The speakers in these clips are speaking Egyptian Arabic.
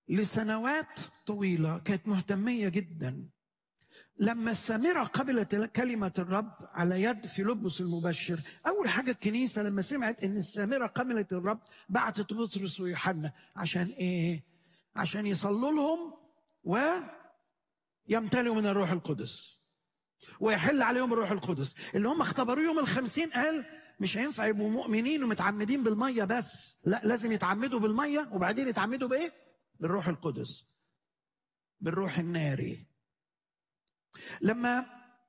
لسنوات طويلة كانت مهتمية جدا لما السامرة قبلت كلمة الرب على يد فيلبس المبشر أول حاجة الكنيسة لما سمعت إن السامرة قبلت الرب بعتت بطرس ويوحنا عشان إيه؟ عشان يصلوا لهم ويمتلئوا من الروح القدس ويحل عليهم الروح القدس اللي هم اختبروه يوم الخمسين قال مش هينفع يبقوا مؤمنين ومتعمدين بالمية بس لا لازم يتعمدوا بالمية وبعدين يتعمدوا بإيه؟ بالروح القدس بالروح الناري لما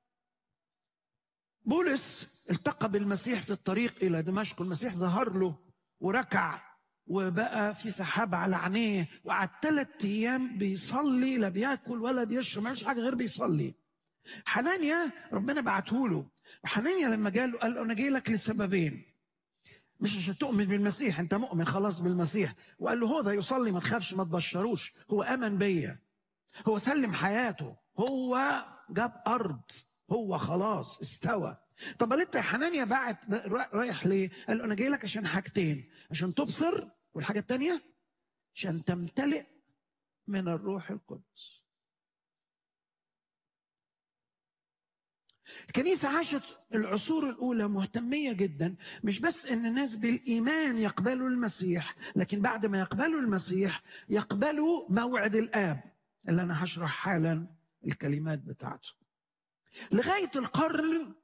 بولس التقى بالمسيح في الطريق الى دمشق المسيح ظهر له وركع وبقى في سحاب على عينيه وقعد ثلاث ايام بيصلي لا بياكل ولا بيشرب ما حاجه غير بيصلي حنانيا ربنا بعته له وحنانيا لما جاله قال له انا جاي لك لسببين مش عشان تؤمن بالمسيح انت مؤمن خلاص بالمسيح وقال له هو ده يصلي ما تخافش ما تبشروش هو امن بيا هو سلم حياته هو جاب ارض هو خلاص استوى طب قال انت يا حنانيا بعت رايح ليه؟ قال له انا جاي لك عشان حاجتين عشان تبصر والحاجه الثانيه عشان تمتلئ من الروح القدس الكنيسة عاشت العصور الأولى مهتمية جدا مش بس إن الناس بالإيمان يقبلوا المسيح لكن بعد ما يقبلوا المسيح يقبلوا موعد الآب اللي أنا هشرح حالا الكلمات بتاعته لغاية القرن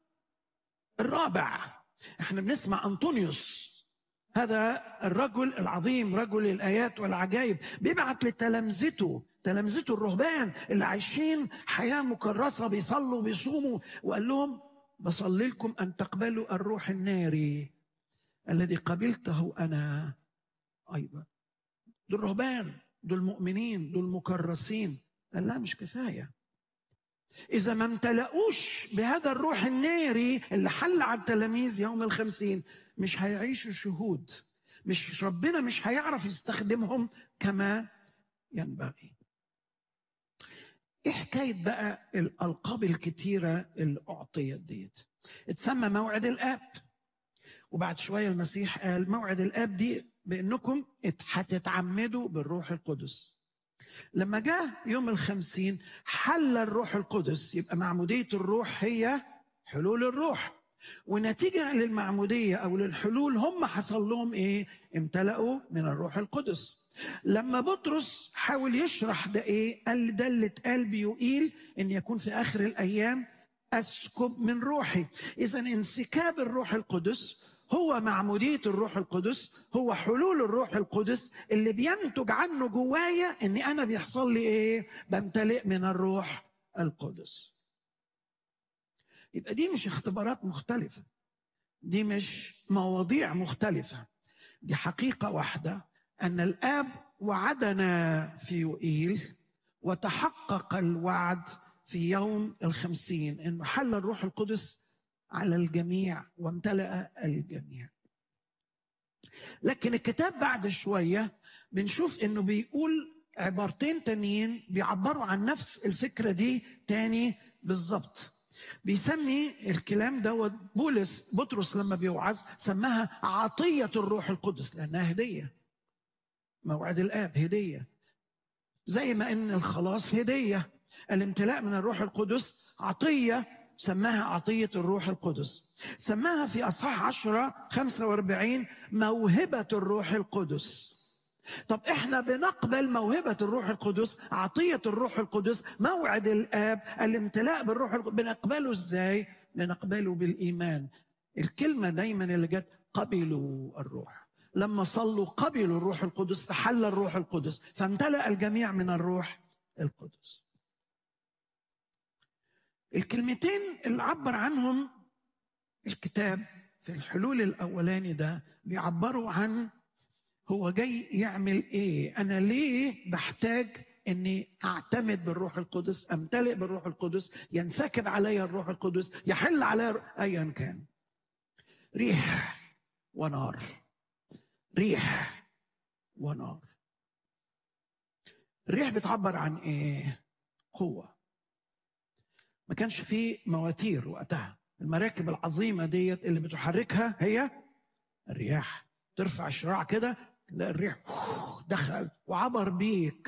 الرابع احنا بنسمع أنطونيوس هذا الرجل العظيم رجل الآيات والعجائب بيبعت لتلامذته تلامذته الرهبان اللي عايشين حياة مكرسة بيصلوا بيصوموا وقال لهم بصلي لكم أن تقبلوا الروح الناري الذي قبلته أنا أيضا دول رهبان دول مؤمنين دول مكرسين قال لا مش كفاية إذا ما امتلأوش بهذا الروح الناري اللي حل على التلاميذ يوم الخمسين مش هيعيشوا شهود مش ربنا مش هيعرف يستخدمهم كما ينبغي ايه حكايه بقى الالقاب الكتيره اللي اعطيت ديت اتسمى موعد الاب وبعد شويه المسيح قال موعد الاب دي بانكم هتتعمدوا بالروح القدس لما جاء يوم الخمسين حل الروح القدس يبقى معمودية الروح هي حلول الروح ونتيجة للمعمودية أو للحلول هم حصل لهم إيه؟ امتلأوا من الروح القدس لما بطرس حاول يشرح ده إيه؟ قال ده اللي اتقال بيقيل إن يكون في آخر الأيام أسكب من روحي إذا انسكاب الروح القدس هو معمودية الروح القدس هو حلول الروح القدس اللي بينتج عنه جوايا اني انا بيحصل لي ايه بمتلئ من الروح القدس يبقى دي مش اختبارات مختلفة دي مش مواضيع مختلفة دي حقيقة واحدة أن الآب وعدنا في يوئيل وتحقق الوعد في يوم الخمسين أنه حل الروح القدس على الجميع وامتلأ الجميع لكن الكتاب بعد شوية بنشوف انه بيقول عبارتين تانيين بيعبروا عن نفس الفكرة دي تاني بالظبط بيسمي الكلام دوت بولس بطرس لما بيوعظ سماها عطية الروح القدس لأنها هدية موعد الآب هدية زي ما إن الخلاص هدية الامتلاء من الروح القدس عطية سماها عطية الروح القدس سماها في أصحاح عشرة خمسة واربعين موهبة الروح القدس طب احنا بنقبل موهبة الروح القدس عطية الروح القدس موعد الآب الامتلاء بالروح القدس بنقبله ازاي بنقبله بالإيمان الكلمة دايما اللي جت قبلوا الروح لما صلوا قبلوا الروح القدس فحل الروح القدس فامتلأ الجميع من الروح القدس الكلمتين اللي عبر عنهم الكتاب في الحلول الاولاني ده بيعبروا عن هو جاي يعمل ايه انا ليه بحتاج اني اعتمد بالروح القدس امتلئ بالروح القدس ينسكب علي الروح القدس يحل علي ايا كان ريح ونار ريح ونار الريح بتعبر عن ايه قوه ما كانش فيه مواتير وقتها المراكب العظيمه ديت اللي بتحركها هي الرياح ترفع الشراع كده تلاقي الريح دخل وعبر بيك